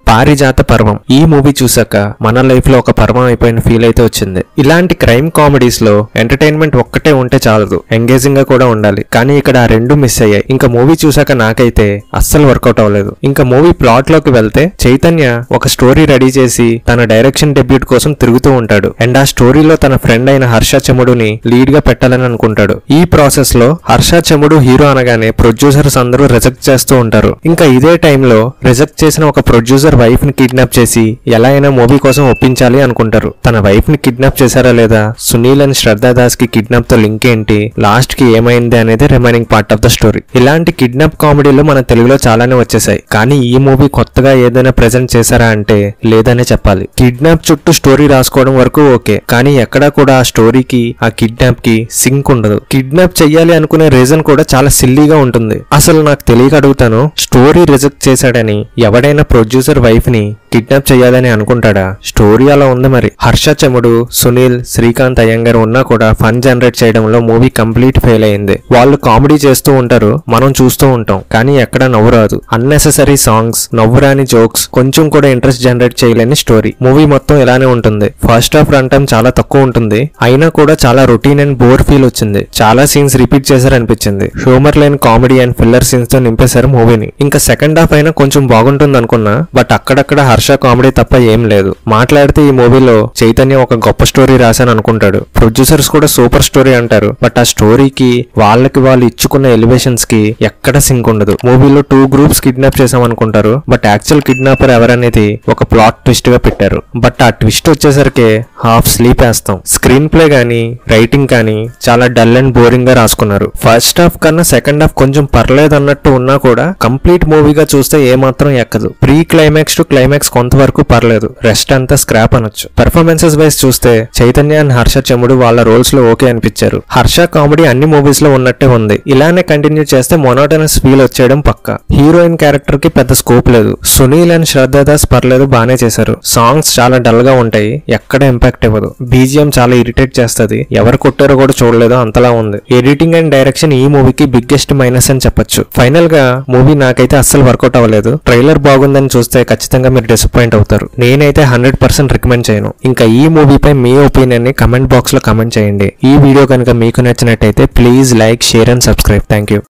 పారిజాత పర్వం ఈ మూవీ చూసాక మన లైఫ్ లో ఒక పర్వం అయిపోయిన ఫీల్ అయితే వచ్చింది ఇలాంటి క్రైమ్ కామెడీస్ లో ఎంటర్టైన్మెంట్ ఒక్కటే ఉంటే చాలదు ఎంగేజింగ్ గా కూడా ఉండాలి కానీ ఇక్కడ ఆ రెండు మిస్ అయ్యాయి ఇంకా మూవీ చూసాక నాకైతే అస్సలు వర్కౌట్ అవ్వలేదు ఇంకా మూవీ ప్లాట్ లోకి వెళ్తే చైతన్య ఒక స్టోరీ రెడీ చేసి తన డైరెక్షన్ డెబ్యూట్ కోసం తిరుగుతూ ఉంటాడు అండ్ ఆ స్టోరీలో తన ఫ్రెండ్ అయిన హర్ష చెముడుని లీడ్ గా పెట్టాలని అనుకుంటాడు ఈ ప్రాసెస్ లో హర్ష చెముడు హీరో అనగానే ప్రొడ్యూసర్స్ అందరూ రిజెక్ట్ చేస్తూ ఉంటారు ఇంకా ఇదే టైంలో రిజెక్ట్ చేసిన ఒక ప్రొడ్యూసర్ వైఫ్ ని కిడ్నాప్ చేసి ఎలా అయినా మూవీ కోసం ఒప్పించాలి అనుకుంటారు తన వైఫ్ ని కిడ్నాప్ చేశారా లేదా సునీల్ అండ్ శ్రద్ధా దాస్ కి కిడ్నాప్ తో లింక్ ఏంటి లాస్ట్ కి ఏమైంది అనేది remaining part of the story ఇలాంటి కిడ్నాప్ కామెడీలు మన తెలుగులో చాలానే వచ్చేసాయి కానీ ఈ మూవీ కొత్తగా ఏదైనా ప్రెజెంట్ చేశారా అంటే లేదనే చెప్పాలి కిడ్నాప్ చుట్టూ స్టోరీ రాసుకోవడం వరకు ఓకే కానీ ఎక్కడా కూడా ఆ స్టోరీకి ఆ కిడ్నాప్ కి సింక్ ఉండదు కిడ్నాప్ చెయ్యాలి అనుకునే రీజన్ కూడా చాలా సిల్లీగా ఉంటుంది అసలు నాకు తెలియక అడుగుతాను స్టోరీ రిజెక్ట్ చేశాడని ఎవడైనా ప్రొడ్యూసర్ వైఫ్ ని కిడ్నాప్ చేయాలని అనుకుంటాడా స్టోరీ అలా ఉంది మరి హర్ష చెముడు సునీల్ శ్రీకాంత్ అయ్యంగార్ ఉన్నా కూడా ఫన్ జనరేట్ చేయడంలో మూవీ కంప్లీట్ ఫెయిల్ అయింది వాళ్ళు కామెడీ చేస్తూ ఉంటారు మనం చూస్తూ ఉంటాం కానీ ఎక్కడ నవ్వు రాదు అన్నెసెసరీ సాంగ్స్ నవ్వురాని జోక్స్ కొంచెం కూడా ఇంట్రెస్ట్ జనరేట్ చేయలేని స్టోరీ మూవీ మొత్తం ఇలానే ఉంటుంది ఫస్ట్ హాఫ్ రన్ టైం చాలా తక్కువ ఉంటుంది అయినా కూడా చాలా రొటీన్ అండ్ బోర్ ఫీల్ వచ్చింది చాలా సీన్స్ రిపీట్ చేశారనిపించింది హ్యూమర్ లేని కామెడీ అండ్ ఫిల్లర్ సీన్స్ తో నింపేశారు మూవీని ఇంకా సెకండ్ హాఫ్ అయినా కొంచెం బాగుంటుంది అనుకున్నా బట్ అక్కడక్కడ హర్ష కామెడీ తప్ప ఏం లేదు మాట్లాడితే ఈ మూవీలో చైతన్య ఒక గొప్ప స్టోరీ రాశాను అనుకుంటాడు ప్రొడ్యూసర్స్ కూడా సూపర్ స్టోరీ అంటారు బట్ ఆ స్టోరీకి వాళ్ళకి వాళ్ళు ఇచ్చుకున్న ఎలివేషన్స్ కి ఎక్కడ సింక్ ఉండదు మూవీలో టూ గ్రూప్స్ కిడ్నాప్ చేసాం అనుకుంటారు బట్ యాక్చువల్ కిడ్నాపర్ ఎవరనేది ఒక ప్లాట్ ట్విస్ట్ గా పెట్టారు బట్ ఆ ట్విస్ట్ వచ్చేసరికి హాఫ్ స్లీప్ వేస్తాం స్క్రీన్ ప్లే గానీ రైటింగ్ కానీ చాలా డల్ అండ్ బోరింగ్ గా రాసుకున్నారు ఫస్ట్ హాఫ్ కన్నా సెకండ్ హాఫ్ కొంచెం పర్లేదు అన్నట్టు ఉన్నా కూడా కంప్లీట్ మూవీగా చూస్తే ఏమాత్రం ఎక్కదు ప్రీ క్లైమాక్స్ టు క్లైమాక్స్ కొంతవరకు పర్లేదు రెస్ట్ అంతా స్క్రాప్ అనొచ్చు పెర్ఫార్మెన్సెస్ వైస్ చూస్తే చైతన్య అండ్ హర్ష చెముడు వాళ్ళ రోల్స్ లో ఓకే అనిపించారు హర్ష కామెడీ అన్ని మూవీస్ లో ఉన్నట్టే ఉంది ఇలానే కంటిన్యూ చేస్తే మొనోటనస్ ఫీల్ వచ్చేయడం పక్క హీరోయిన్ క్యారెక్టర్ కి పెద్ద స్కోప్ లేదు సునీల్ అండ్ శ్రద్ధా దాస్ పర్లేదు బానే చేశారు సాంగ్స్ చాలా డల్ గా ఉంటాయి ఎక్కడ ఇంపాక్ట్ ఇవ్వదు బీజిఎం చాలా ఇరిటేట్ చేస్తది ఎవరు కొట్టారో కూడా చూడలేదు అంతలా ఉంది ఎడిటింగ్ అండ్ డైరెక్షన్ ఈ మూవీకి బిగ్గెస్ట్ మైనస్ అని చెప్పొచ్చు ఫైనల్ గా మూవీ నాకైతే అస్సలు వర్కౌట్ అవ్వలేదు ట్రైలర్ బాగుందని చూస్తే ఖచ్చితంగా మీరు డిసప్పాయింట్ అవుతారు నేనైతే హండ్రెడ్ పర్సెంట్ రికమెండ్ చేయను ఇంకా ఈ మూవీపై మీ ఒపీనియన్ ని కమెంట్ బాక్స్ లో కమెంట్ చేయండి ఈ వీడియో కనుక మీకు నచ్చినట్టయితే please like share and subscribe thank you